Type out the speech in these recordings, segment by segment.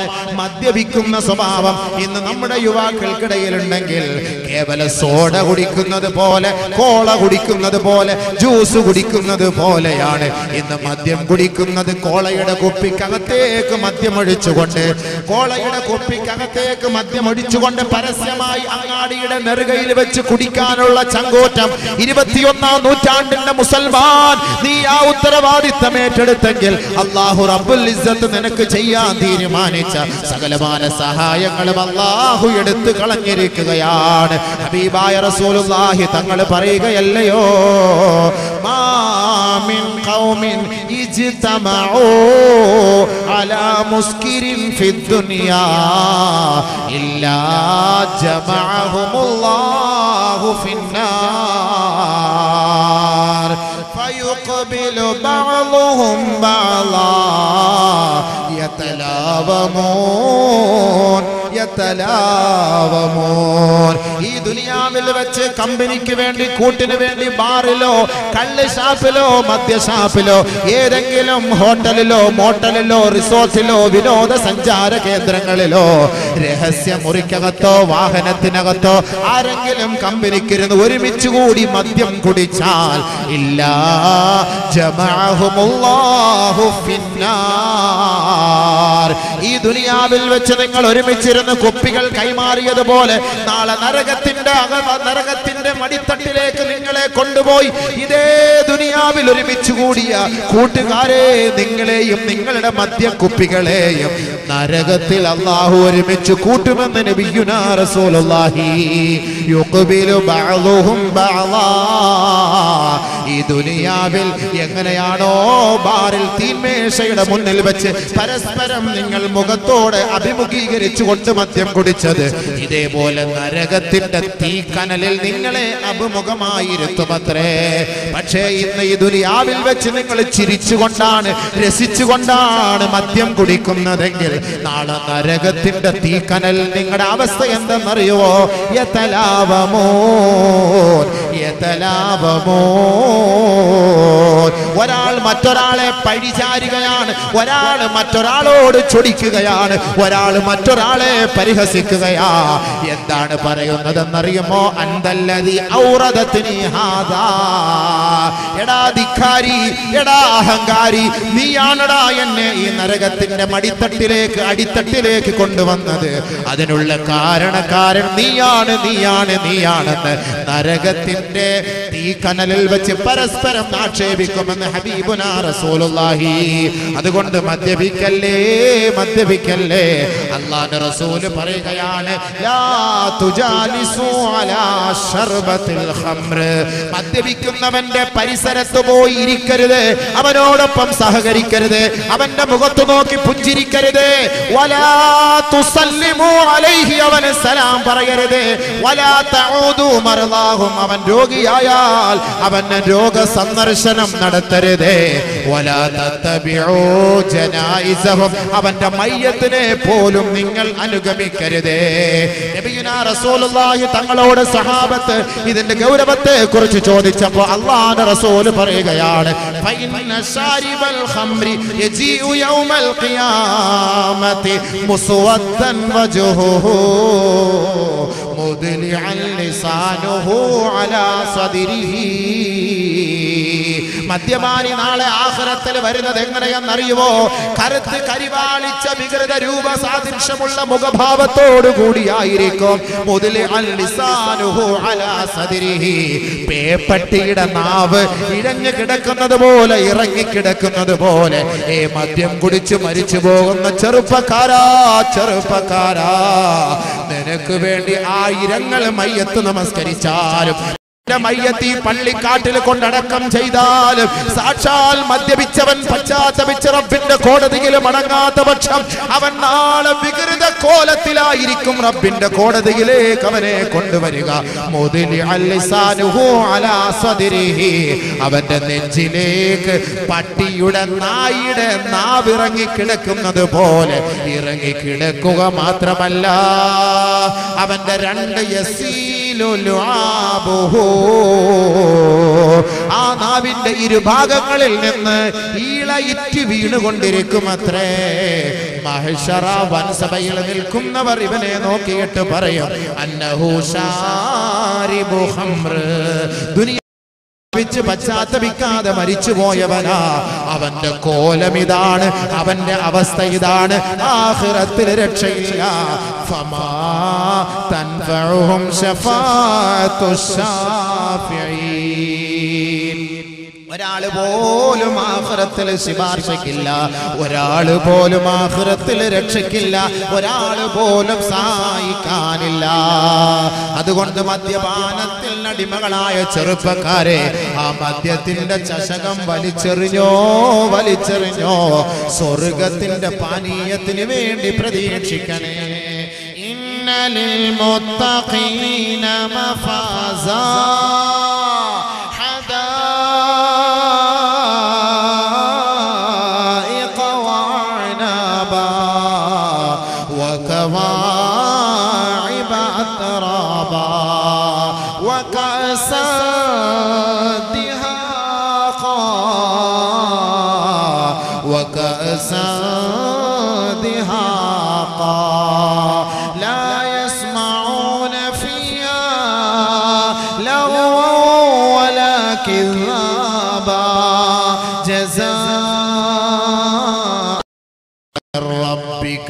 സ്വഭാവമാണ് മദ്യപിക്കുന്ന സ്വഭാവം ഇന്ന് നമ്മുടെ യുവാക്കൾക്കിടയിലുണ്ടെങ്കിൽ കേവല സോഡ കുടിക്കുന്നത് പോലെ കോള കുടിക്കുന്നത് പോലെ ജ്യൂസ് കുടിക്കുന്നത് പോലെയാണ് ഇന്ന് മദ്യം കുടിക്കുന്നത് കോളയുടെ കുപ്പിക്കകത്തേക്ക് മദ്യം ഒഴിച്ചുകൊണ്ട് കോളയുടെ കുപ്പിക്കകത്തേക്ക് മദ്യം ഒഴിച്ചുകൊണ്ട് പരസ്യമായി അങ്ങാടിയുടെ നെറുകയിൽ വെച്ച് കുടിക്കാനുള്ള ചങ്കോറ്റം ഇരുപത്തിയൊന്നാം നൂറ്റാണ്ടിന്റെ മുസൽമാൻ നീ ആ ഉത്തരവാദിത്തം ഏറ്റെടുത്തെങ്കിൽ അള്ളാഹു റബ്ബുൽ ഇസ്സത്ത് നിനക്ക് ചെയ്യാൻ തീരുമാനിച്ച സകലമാന സഹായങ്ങളും അള്ളാഹു എടുത്തു കളഞ്ഞിരിക്കുകയാണ് ഹബീബായ റസൂലുള്ളാഹി തങ്ങൾ പറയുകയല്ലയോ മാമിൻ ഖൗമിൻ ഇജ്തമഊ അലാ മുസ്കിരിൻ ഫിദ്ദുനിയാ ഇല്ലാ ജമഅഹുമുല്ലാഹു ഫിന്നാർ فيقبل بعضهم بعضا يتلاومون يتلاومون ഈ ദുനിയാവിൽ വെച്ച് കമ്പനിക്ക് വേണ്ടി കൂട്ടിന് വേണ്ടി ബാറിലോ കള്ള് ഷാപ്പിലോ മദ്യഷാപ്പിലോ ഏതെങ്കിലും ഹോട്ടലിലോ മോട്ടലിലോ റിസോർട്ടിലോ വിനോദസഞ്ചാര കേന്ദ്രങ്ങളിലോ രഹസ്യ മുറിക്കകത്തോ വാഹനത്തിനകത്തോ ആരെങ്കിലും കമ്പനിക്കിരുന്ന് ഒരുമിച്ച് കൂടി മദ്യം കുടിച്ചാൽ ഇല്ല ജമഅഹുമുല്ലാഹു ഫിന്നാർ ഈ ദുനിയാവിൽ വെച്ച് നിങ്ങൾ ഒരുമിച്ചിരുന്ന് കുപ്പികൾ കൈമാറിയതുപോലെ നാളെ നരകത്തിന്റെ അക നരകത്തിന്റെ മടിത്തട്ടിലേക്ക് നിങ്ങളെ കൊണ്ടുപോയി ഇതേ ദുനിയാവിൽ ഒരുമിച്ച് കൂടിയ കൂട്ടുകാരെ നിങ്ങളെയും നിങ്ങളുടെ മദ്യ കുപ്പികളെയും നരകത്തിൽ അള്ളാഹു ഒരുമിച്ച് കൂട്ടുമെന്ന് നബിയുനാ റസൂലുള്ളാഹി യുഖ്ബിലു ബഅദുഹും ബഅദാ ഈ ദുനിയാവിൽ എങ്ങനെയാണോ ബാറിൽ തീന്മേശയുടെ മുന്നിൽ വെച്ച് പരസ്പരം നിങ്ങൾ മുഖത്തോടെ അഭിമുഖീകരിച്ചു കൊണ്ട് മദ്യം കുടിച്ചത് ഇതേപോലെ നരകത്തിന്റെ തീക്കനലിൽ നിങ്ങളെ അഭിമുഖമായിരുത്തുമത്രേ പക്ഷേ ഇന്ന് ഈ ദുനിയാവിൽ വെച്ച് നിങ്ങൾ ചിരിച്ചുകൊണ്ടാണ് രസിച്ചുകൊണ്ടാണ് മദ്യം കുടിക്കുന്നതെങ്കിൽ നാളെ നരകത്തിന്റെ തീക്കനൽ നിങ്ങളുടെ അവസ്ഥ എന്തെന്നറിയുവോ യതലാവമോ യതലാവമോ ഒരാൾ മറ്റൊരാളെ പഴിചാരുകയാണ് ഒരാൾ മറ്റൊരാളോട് ചൊടിക്കുകയാണ് ഒരാൾ മറ്റൊരാളെ പരിഹസിക്കുകയാ എന്താണ് പറയുന്നതെന്നറിയുമോ അന്തല്ലതി ഔറദത്തിനി ഹാദാ എടാ ധിക്കാരി എടാ അഹങ്കാരി നീയാണടാ എന്നെ ഈ നരകത്തിന്റെ മടിത്തട്ടിലേക്ക് അടിത്തട്ടിലേക്ക് കൊണ്ടുവന്നത് അതിനുള്ള കാരണക്കാരൻ നീയാണ് നീയാണ് നീയാണെന്ന് നരകത്തിന്റെ തീക്കനലിൽ വെച്ച് പരസ്പരം ആക്ഷേപിക്കുമെന്ന് ഹബീബുനാ റസൂലുള്ളാഹി അതുകൊണ്ട് മദ്യപിക്കല്ലേ മദ്യപിക്കല്ലേ അള്ളാഹുവിന്റെ റസൂല് പറയുകയാണ് ലാ തുജാലിസു അലാ ശർബത്തിൽ ഖംർ മദ്യപിക്കുന്നവന്റെ പരിസരത്ത് പോയി ഇരിക്കരുത് അവനോടൊപ്പം സഹകരിക്കരുത് അവന്റെ മുഖത്ത് നോക്കി പുഞ്ചിരിക്കരുത് വലാ തുസല്ലിമു അലൈഹി അവന് സലാം പറയരുത് വലാ തഊദു മർദാഹും അവൻ രോഗിയായാൽ അവന് രോഗ സന്ദർശനം നടത്തരുതേ വലാ തത്തബിഉ ജനായിസഹും അവന്റെ മയ്യത്തിനെ പോലും നിങ്ങൾ അനുഗമിക്കരുതേ നബിയുനാ റസൂലുള്ളാഹി തങ്ങളോട് സഹാബത്ത് ഇതിന്റെ ഗൗരവത്തെ കുറിച്ച് ചോദിച്ചപ്പോൾ അള്ളാഹുവിന്റെ റസൂൽ പറയുകയാണ് ഫഇന്ന ശാരിബൽ ഖംറി യജീഉ യൗമൽ ഖിയാമത്തി മുസ്വദ്ദൻ വജ്ഹുഹു മുദ്ലിഅൻ ലിസാനുഹു അലാ സദിരിഹി മദ്യപാനി നാളെ ആഖിറത്തിൽ വരുന്നത് എങ്ങനെയെന്നറിയുമോ കറുത്ത് കരിവാളിച്ച വികൃത രൂപ സാദൃശ്യമുള്ള മുഖഭാവത്തോടു കൂടിയായിരിക്കും മുതല് അൽ ലിസാനുഹു അലാ സദിരിഹി പേപ്പട്ടിയുടെ നാവ് ഇഴഞ്ഞു കിടക്കുന്നത് പോലെ ഇറങ്ങി കിടക്കുന്നത് പോലെ ഏ മദ്യം കുടിച്ച് മരിച്ചു പോകുന്ന ചെറുപ്പക്കാരാ ചെറുപ്പക്കാരാ നിനക്ക് വേണ്ടി ആയിരങ്ങൾ മയ്യത്ത് നമസ്കരിച്ചാലും എന്റെ മയ്യത്തി പള്ളിക്കാട്ടിൽ കൊണ്ടടക്കം ചെയ്താലും സാക്ഷാൽ മദ്യപിച്ചവൻ പശ്ചാത്തപിച്ച റബ്ബിന്റെ കോടതിയിൽ മടങ്ങാത്ത പക്ഷം അവൻ നാളെ വികൃത കോലത്തിലായിരിക്കും റബ്ബിന്റെ കോടതിയിലേക്ക് അവനെ കൊണ്ടുവരിക മുതലി അല്ലിസാനുഹു അലാ സദിരിഹി. അവന്റെ നെഞ്ചിലേക്ക് പട്ടിയുടെ നായുടെ നാവിറങ്ങി കിടക്കുന്നത് പോലെ ഇറങ്ങി കിടക്കുക മാത്രമല്ല അവന്റെ രണ്ട് യസീ യസീലു ലുആബുഹു. ആ നാവിന്റെ ഇരുഭാഗങ്ങളിൽ നിന്ന് ഈളയിറ്റ് വീണുകൊണ്ടിരിക്കുമത്രേ മഹഷറ വൻസഭയിൽ നിൽക്കുന്നവർ ഇവനെ നോക്കിയിട്ട് പറയും അന്നഹു ശാരിബു ഖംറ്. ദുനിയ ച്ച് പശ്ചാത്തപിക്കാതെ മരിച്ചുപോയവനാ അവന്റെ കോലം ഇതാണ് അവന്റെ അവസ്ഥ ഇതാണ് ആഖിറത്തിൽ രക്ഷയില്ല ഫമാ തൻഫഉഹും ശഫാഅത്തു ശാഫിഈൻ ഒരാള് പോലും ആഹ്റത്തിൽ ശിപാർശക്കില്ല ഒരാള് പോലും ആഹ്റത്തിൽ രക്ഷയ്ക്കില്ല ഒരാള് പോലും സഹായിക്കാനില്ല അതുകൊണ്ട് മദ്യപാനത്തിൽ അടിമകളായ ചെറുപ്പക്കാരെ ആ മദ്യത്തിന്റെ ചഷകം വലിച്ചെറിഞ്ഞോ വലിച്ചെറിഞ്ഞോ സ്വർഗത്തിന്റെ പാനീയത്തിന് വേണ്ടി പ്രതീക്ഷിക്കണേ ഇന്നലിൽ മുത്തഖീന മഫാസാ حدائق وعنبا وكواعب أترابا وكأسا دهاقا وكأسا دهاقا لا يسمعون فيها لغوا ولا كذابا جزاء ربك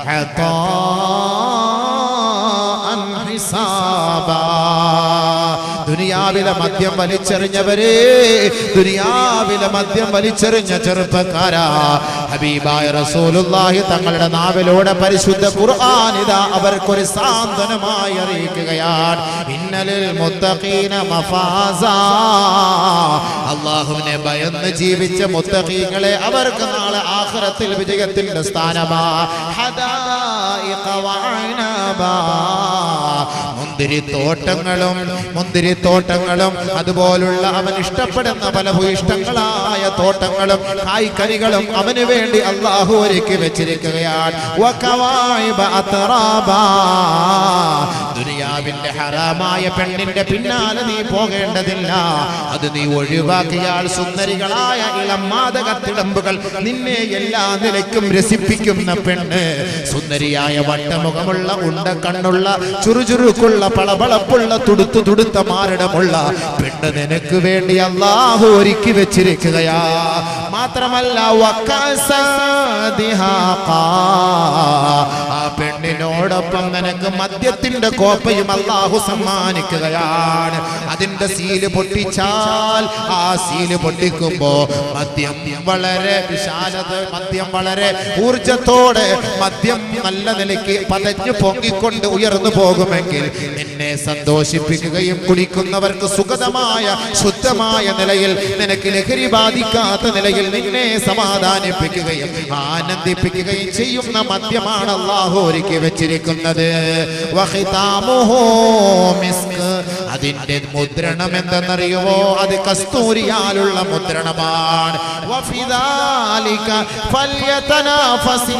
عطاء حسابا ദുനിയാവിലെ മദ്യം വലിച്ചെറിഞ്ഞവരെ ദുനിയാവിലെ മദ്യം വലിച്ചെറിഞ്ഞ ചെറുപ്പക്കാരാ ഹബീബായ റസൂലുള്ളാഹി തങ്ങളുടെ നാവിലൂടെ പരിശുദ്ധ ഖുർആൻ ഇതാ അവർക്കൊരു സാന്ത്വനമായി അറിയിക്കുകയാണ് ഇന്നലിൽ മുത്തഖീന മഫാസാ അള്ളാഹുവിനെ ഭയന്ന് ജീവിച്ച മുത്തഖീങ്ങളെ അവർക്ക് നാളെ ആഖിറത്തിൽ വിജയത്തിന്റെ സ്ഥാനമാ ഹദായിഖ വഅനബാ. മുന്തിരിത്തോട്ടങ്ങളും മുന്തിരിത്തോട്ടങ്ങളും അതുപോലുള്ള അവൻ ഇഷ്ടപ്പെടുന്ന പല ഭൂയിഷ്ടങ്ങളായ തോട്ടങ്ങളും കായ്ക്കനികളും അവന് വേണ്ടി അള്ളാഹു ഒരുക്കി വെച്ചിരിക്കുകയാണ് വകവായിബ അത്റാബാ. ദുനിയാവിന്റെ ഹറാമായ പെണ്ണിന്റെ പിന്നാലെ നീ പോകേണ്ടതില്ല അത് നീ ഒഴിവാക്കിയാൽ സുന്ദരികളായ ഇളം മാതക തിടമ്പുകൾ നിന്നെ എല്ലാ നിലയ്ക്കും രസിപ്പിക്കുന്ന പെണ്ണ് സുന്ദരിയായ വട്ടമുഖമുള്ള ഉണ്ട കണ്ണുള്ള ചുറുചുറുക്കുള്ള പളപളപ്പുള്ള തുടുത്തു തുടുത്ത മാരടമുള്ള പെണ്ണ് നിനക്ക് വേണ്ടി അള്ളാഹു ഒരുക്കി വെച്ചിരിക്കുകയാ മാത്രമല്ല വക്കസദിഹാഖാ. ആ പെണ്ണിനോടൊപ്പം നിനക്ക് മദ്യത്തിന്റെ കോപ്പയും അള്ളാഹു സമ്മാനിക്കുകയാണ് അതിന്റെ സീല് പൊട്ടിച്ചാൽ ആ സീല് പൊട്ടിക്കുമ്പോ മദ്യം വളരെ വിശാലത മദ്യം വളരെ ഊർജത്തോടെ മദ്യം നല്ല നിലയ്ക്ക് പതഞ്ഞു പൊങ്ങിക്കൊണ്ട് ഉയർന്നു പോകുമെങ്കിൽ നിന്നെ സന്തോഷിപ്പിക്കുകയും കുടിക്കുന്നവർക്ക് സുഗതമായ ശുദ്ധമായ നിലയിൽ നിനക്ക് ലഹരി ബാധിക്കാത്ത നിലയിൽ നിന്നെ സമാധാനിപ്പിക്കുകയും ആനന്ദിപ്പിക്കുകയും ചെയ്യുന്ന മദ്യമാണ് അള്ളാഹു ഒരുക്കി വെച്ചിരിക്കുന്നത് വഖിതാമുഹു മിസ്ക്. അതിന്റെ മുദ്രണം എന്തെന്നറിയുമോ അത് കസ്തൂരിയാലുള്ള മുദ്രണമാണ് വഫിദാലിക ഫല്യതനാഫസിൽ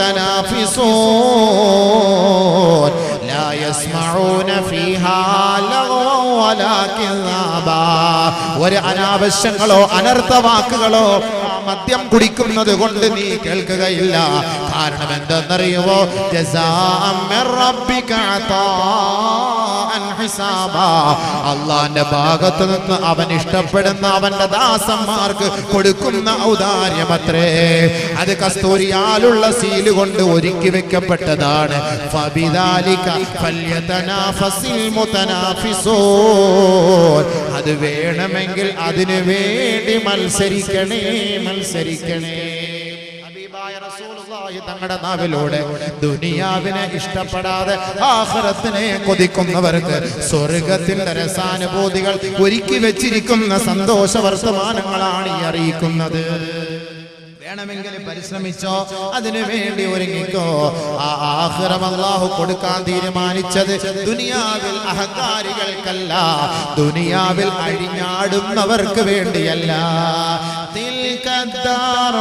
മുതനാഫിസൂൻ ലാ യസ്മഊന ഫീഹാ ലഗ്വൻ വലാ കിസാബാ. ഒരു അനാവശ്യങ്ങളോ അനർത്ഥ വാക്കുകളോ ആ മദ്യം കുടിക്കുന്നത് കൊണ്ട് നീ കേൾക്കുകയില്ല കാരണം എന്തെന്നറിയുമോ ജസാഅം മിർ റബ്ബിക അതാഅൻ ഹിസാബാ. അള്ളാന്റെ ഭാഗത്ത് നിന്ന് അവൻ ഇഷ്ടപ്പെടുന്ന അവന്റെ ദാസന്മാർക്ക് കൊടുക്കുന്ന ഔദാര്യമത്രേ അത് കസ്തൂരിയാലുള്ള സീല് കൊണ്ട് ഒരുക്കി വെക്കപ്പെട്ടതാണ് ഫബിദാലിക ഫല്യതനാഫസിൽ മുതനാഫിസൂൻ. അത് വേണമെങ്കിൽ അതിനു വേണ്ടി മത്സരിക്കണേ മത്സരിക്കണേ ഹബീബായ റസൂലുള്ളാഹി തങ്ങളുടെ നാവിലൂടെ ദുനിയാവിനെ ഇഷ്ടപ്പെടാതെ ആഖിറത്തിനെ കൊതിക്കുന്നവർക്ക് സ്വർഗത്തിന്റെ രസാനുഭൂതികൾ ഒരുക്കി വെച്ചിരിക്കുന്ന സന്തോഷ വർത്തമാനങ്ങളാണ് ഈ അറിയിക്കുന്നത് വേണമെങ്കിൽ പരിശ്രമിച്ചോ അതിനു വേണ്ടി ഒരുങ്ങിക്കോ ആ ആഹ്റം അള്ളാഹു കൊടുക്കാൻ തീരുമാനിച്ചത് ദുനിയാവിൽ അഹങ്കാരികൾക്കല്ല ദുനിയാവിൽ അഴിഞ്ഞാടുന്നവർക്ക് വേണ്ടിയല്ല تلك الدار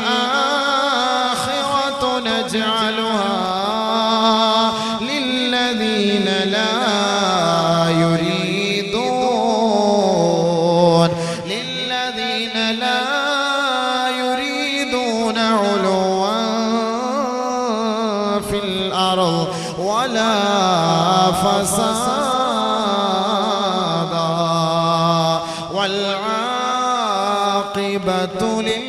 الآخرة نجعلها للذين لا في الأرض ولا فسادا والعاقبة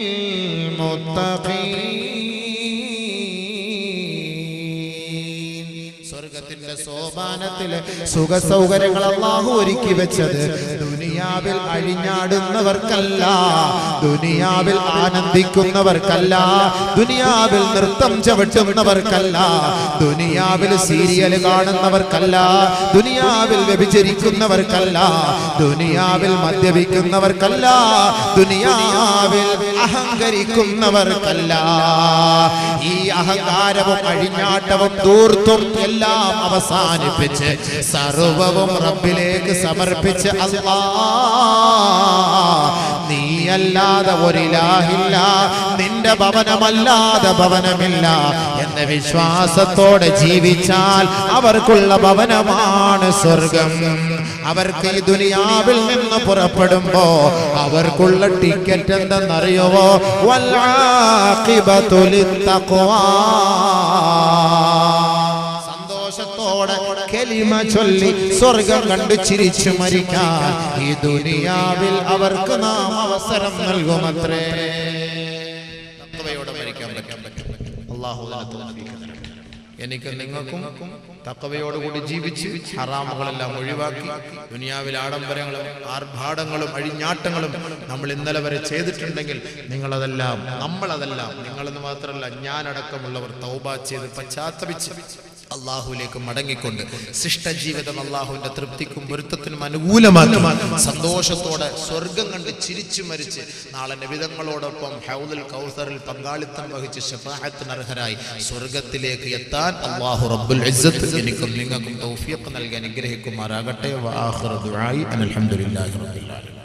للمتقين സ്വർഗത്തിന്റെ സോപാനത്തില് സുഖ സൗകര്യങ്ങൾ അള്ളാഹു ഒരുക്കി വെച്ചത് ദുനിയാവിൽ അഴിഞ്ഞാടുന്നവർക്കല്ല ദുനിയാവിൽ ആനന്ദിക്കുന്നവർക്കല്ല ദുനിയാവിൽ നൃത്തം ചവിട്ടുന്നവർക്കല്ല ദുനിയാവിൽ സീരിയൽ കാണുന്നവർക്കല്ല ദുനിയാവിൽ വ്യഭിചരിക്കുന്നവർക്കല്ല ദുനിയാവിൽ മദ്യപിക്കുന്നവർക്കല്ല ദുനിയാവിൽ അഹങ്കരിക്കുന്നവർക്കല്ല ഈ അഹങ്കാരവും അഴിഞ്ഞാട്ടവും ദൂർത്തും എല്ലാം അവസാനിപ്പിച്ച് സർവവും റബ്ബിലേക്ക് സമർപ്പിച്ച് അല്ലാ നീയല്ലാതെ ഒരിലാഹില്ല നിന്റെ ഭവനമല്ലാതെ ഭവനമില്ല എന്ന വിശ്വാസത്തോടെ ജീവിച്ചാൽ അവർക്കുള്ള ഭവനമാണ് സ്വർഗം അവർക്ക് ഈ ദുനിയാവിൽ നിന്ന് പുറപ്പെടുമ്പോ അവർക്കുള്ള ടിക്കറ്റ് എന്തെന്നറിയുവോ സന്തോഷത്തോടെ കെലിമ ചൊല്ലി സ്വർഗം കണ്ട് ചിരിച്ചു മരിക്കാൻ ഈ ദുനിയാവിൽ അവർക്ക് നാം അവസരം നൽകുമത്രേ തക്കവയോടെ മരിക്കാൻ പറ്റും അള്ളാഹു എനിക്ക് നിങ്ങൾക്കും തക്കവയോടുകൂടി ജീവിച്ച് ഹറാമുകളെല്ലാം ഒഴിവാക്കി ദുനിയാവിൽ ആഡംബരങ്ങളും ആർഭാടങ്ങളും അഴിഞ്ഞാട്ടങ്ങളും നമ്മൾ ഇന്നലെ വരെ ചെയ്തിട്ടുണ്ടെങ്കിൽ നിങ്ങളതെല്ലാം നമ്മളതെല്ലാം നിങ്ങളെന്ന് മാത്രമല്ല ഞാനടക്കമുള്ളവർ തൗബ ചെയ്ത് പശ്ചാത്തപിച്ച് അള്ളാഹുലേക്ക് മടങ്ങിക്കൊണ്ട് ശിഷ്ടജീവിതം അള്ളാഹുവിന്റെ തൃപ്തിക്കും പൊരുത്തത്തിനും അനുകൂലമാക്കി സന്തോഷത്തോടെ സ്വർഗം കണ്ട് ചിരിച്ചു മരിച്ച് നാളെ നബിതങ്ങളോടൊപ്പം ഹൗദുൽ കൗസറിൽ പങ്കാളിത്തം വഹിച്ച് ഷഫാഹത്തിന് അർഹരായി സ്വർഗത്തിലേക്ക് എത്താൻ അള്ളാഹു റബ്ബുൽ ഇസ്സത്ത് എനിക്കും നിങ്ങൾക്കും തൗഫീഖ് നൽകി അനുഗ്രഹിക്കുമാറാകട്ടെ വാഹിറ ദുആഇ അൽഹംദുലില്ലാഹി റബ്ബിൽ ആലമീൻ